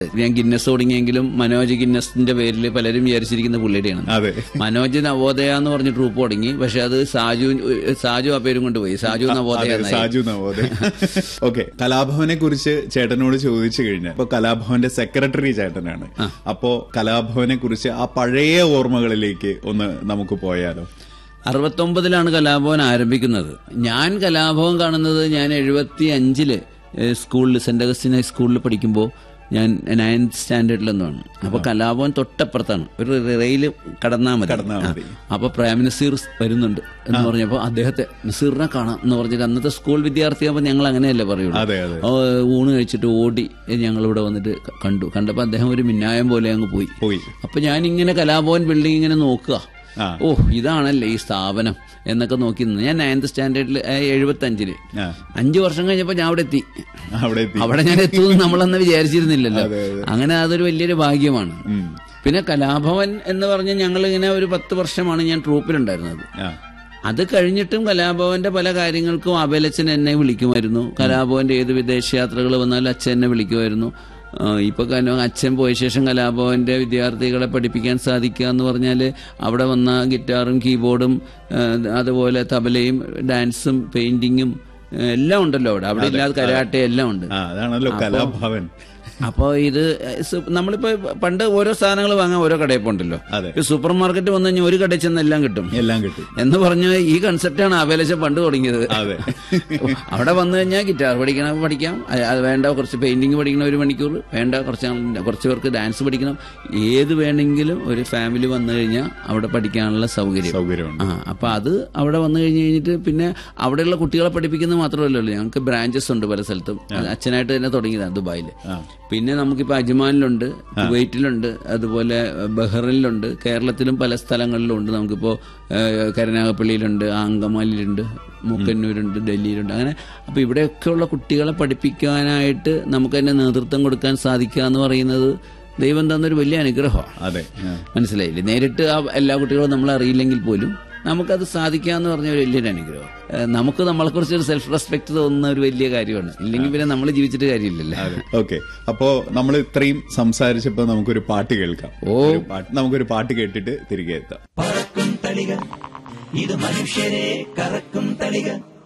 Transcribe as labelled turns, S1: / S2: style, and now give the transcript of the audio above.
S1: ഞാൻ ഗിന്നസ് തുടങ്ങിയെങ്കിലും മനോജ് ഗിന്നസിന്റെ പേരിൽ പലരും വിചാരിച്ചിരിക്കുന്ന പുള്ളിയുടെയാണ്
S2: അതെ
S1: മനോജ് നവോദയ എന്ന് പറഞ്ഞ് ട്രൂപ്പ് തുടങ്ങി പക്ഷെ അത് സാജു സാജു ആ പേരും കൊണ്ടുപോയി സാജു നവോദയ
S2: അതെ,
S1: എന്നായി.
S2: സാജു നവോദയ ഓക്കെ കലാഭവനെ കുറിച്ച് ചേട്ടനോട് ചോദിച്ചു കഴിഞ്ഞാൽ ഇപ്പൊ കലാഭവന്റെ സെക്രട്ടറി ചേട്ടനാണ് അപ്പോ കലാഭവനെ കുറിച്ച് ആ പഴയ ഓർമ്മകളിലേക്ക് ഒന്ന് നമുക്ക് പോയാലോ
S1: അറുപത്തൊമ്പതിലാണ് കലാഭവൻ ആരംഭിക്കുന്നത് ഞാൻ കലാഭവൻ കാണുന്നത് ഞാൻ എഴുപത്തി അഞ്ചില് സ്കൂളിൽ സെന്റ് അഗസ്റ്റിൻ ഹൈസ്കൂളിൽ പഠിക്കുമ്പോൾ ഞാൻ നയൻത് സ്റ്റാൻഡേർഡിലെന്നാണ് അപ്പൊ കലാഭവൻ തൊട്ടപ്പുറത്താണ് ഒരു റെയിൽ കടന്നാൽ മതി
S2: കടന്നാ മതി.
S1: ആ. അപ്പൊ പ്രേം നസീർ വരുന്നുണ്ട് എന്ന് പറഞ്ഞപ്പോ അദ്ദേഹത്തെ നസീറിനെ കാണാം എന്ന് പറഞ്ഞിട്ട് അന്നത്തെ സ്കൂൾ വിദ്യാർത്ഥിയാകുമ്പോൾ ഞങ്ങൾ അങ്ങനെയല്ലേ പറയുള്ളൂ
S2: അതെ അതെ
S1: ഓ, ഊണ് കഴിച്ചിട്ട് ഓടി ഞങ്ങൾ ഇവിടെ വന്നിട്ട് കണ്ടു കണ്ടപ്പോ അദ്ദേഹം ഒരു മിന്നായം പോലെ അങ്ങ് പോയി
S2: പോയി
S1: അപ്പൊ ഞാൻ ഇങ്ങനെ കലാഭവൻ ബിൽഡിംഗ് ഇങ്ങനെ നോക്കുക
S2: ആ.
S1: ഓ ഇതാണല്ലേ ഈ സ്ഥാപനം എന്നൊക്കെ നോക്കി നിന്ന് ഞാൻ നയൻത് സ്റ്റാൻഡേർഡിൽ എഴുപത്തി അഞ്ചില്
S2: ആ
S1: അഞ്ചു വർഷം കഴിഞ്ഞപ്പോ ഞാൻ അവിടെ എത്തി
S2: അവിടെ എത്തി
S1: അവിടെ ഞാൻ എത്തുമെന്ന് നമ്മളന്ന് വിചാരിച്ചിരുന്നില്ലല്ലോ
S2: അതെ, അതെ.
S1: അങ്ങനെ അതൊരു വലിയൊരു ഭാഗ്യമാണ്
S2: ഉം.
S1: പിന്നെ കലാഭവൻ എന്ന് പറഞ്ഞ് ഞങ്ങൾ ഇങ്ങനെ ഒരു പത്ത് വർഷമാണ് ഞാൻ ട്രൂപ്പിലുണ്ടായിരുന്നത്
S2: ആ
S1: അത് കഴിഞ്ഞിട്ടും കലാഭവന്റെ പല കാര്യങ്ങൾക്കും അബലച്ചൻ എന്നെ വിളിക്കുമായിരുന്നു കലാഭവന്റെ ഏത് വിദേശയാത്രകൾ വന്നാലും അച്ഛൻ എന്നെ വിളിക്കുമായിരുന്നു ആ, ഇപ്പൊ കനോ അച്ഛൻ പോയ ശേഷം കലാഭവന്റെ വിദ്യാർത്ഥികളെ പഠിപ്പിക്കാൻ സാധിക്കുക എന്ന് പറഞ്ഞാൽ അവിടെ വന്ന ഗിറ്റാറും കീബോർഡും ആ, അതുപോലെ തബലയും ഡാൻസും പെയിന്റിങ്ങും ആ, എല്ലാം ഉണ്ടല്ലോ അവിടെ അവിടെ ഇല്ലാതെ കരാട്ടെ എല്ലാം ഉണ്ട്
S2: ആ അതാണല്ലോ കലാഭവൻ
S1: അപ്പോൾ ഇത് സു- നമ്മളിപ്പോ പണ്ട് ഓരോ സാധനങ്ങൾ വാങ്ങാൻ ഓരോ കടയിൽ പോണ്ടല്ലോ
S2: അതെ.
S1: സൂപ്പർ മാർക്കറ്റ് വന്നു കഴിഞ്ഞാൽ ഒരു കടയിൽ ചെന്ന് എല്ലാം കിട്ടും
S2: എല്ലാം കിട്ടും
S1: എന്ന് പറഞ്ഞ ഈ കൺസെപ്റ്റാണ് അപേലശ പണ്ട് തുടങ്ങിയത്
S2: അതെ
S1: അവിടെ വന്നു കഴിഞ്ഞാൽ ഗിറ്റാർ പഠിക്കണം പഠിക്കാം അത് അത് വേണ്ട കുറച്ച് പെയിന്റിങ് പഠിക്കണം ഒരു മണിക്കൂർ വേണ്ട കുറച്ച് നാൾ- കുറച്ച് പേർക്ക് ഡാൻസ് പഠിക്കണം ഏത് വേണമെങ്കിലും ഒരു ഫാമിലി വന്നു കഴിഞ്ഞാൽ അവിടെ പഠിക്കാനുള്ള സൗകര്യം
S2: സൗകര്യമുണ്ട്
S1: ആ അപ്പൊ അത് അവിടെ വന്നു കഴിഞ്ഞ് കഴിഞ്ഞിട്ട് പിന്നെ അവിടെയുള്ള കുട്ടികളെ പഠിപ്പിക്കുന്നത് മാത്രമല്ലല്ലോ ഞങ്ങൾക്ക് ബ്രാഞ്ചസ് ഉണ്ട് പല സ്ഥലത്തും അത് അച്ഛനായിട്ട് തന്നെ തുടങ്ങിയതാണ് ദുബായിൽ
S2: ആ
S1: പിന്നെ നമുക്കിപ്പോൾ അജ്മാനിലുണ്ട് കുവൈറ്റിലുണ്ട് അതുപോലെ ബഹ്റിനിലുണ്ട് കേരളത്തിലും പല സ്ഥലങ്ങളിലും ഉണ്ട് നമുക്കിപ്പോൾ ഏഹ്, കരുനാഗപ്പള്ളിയിലുണ്ട് അങ്കമാലിയിലുണ്ട് മുക്കന്നൂരുണ്ട് ഡൽഹിയിലുണ്ട് അങ്ങനെ അപ്പോൾ ഇവിടെയൊക്കെയുള്ള കുട്ടികളെ പഠിപ്പിക്കാനായിട്ട് നമുക്ക് തന്നെ നേതൃത്വം കൊടുക്കാൻ സാധിക്കുക എന്ന് പറയുന്നത് ദൈവം തന്നൊരു വലിയ അനുഗ്രഹമാണ്
S2: അതെ ആ.
S1: മനസ്സിലായില്ലേ നേരിട്ട് ആ എല്ലാ കുട്ടികളും നമ്മൾ അറിയില്ലെങ്കിൽ പോലും നമുക്കത് സാധിക്കുക എന്ന് പറഞ്ഞ ഒരു വലിയൊരു അനുഗ്രഹം ഏഹ്, നമുക്ക് നമ്മളെക്കുറിച്ച് ഒരു സെൽഫ് റെസ്പെക്ട് തോന്നുന്ന ഒരു വലിയ കാര്യമാണ് ഇല്ലെങ്കിൽ പിന്നെ നമ്മൾ ജീവിച്ചിട്ട് കാര്യമില്ലല്ലോ
S2: ഓക്കെ അപ്പോ നമ്മൾ ഇത്രയും സംസാരിച്ചപ്പോ നമുക്കൊരു പാട്ട് കേൾക്കാം
S1: ഓ.
S2: ഒരു പാട്ട് നമുക്കൊരു പാട്ട് കേട്ടിട്ട് തിരികെ എത്താം
S3: പറക്കും തളിക ഇത് മനുഷ്യരെ കറക്കും തളിക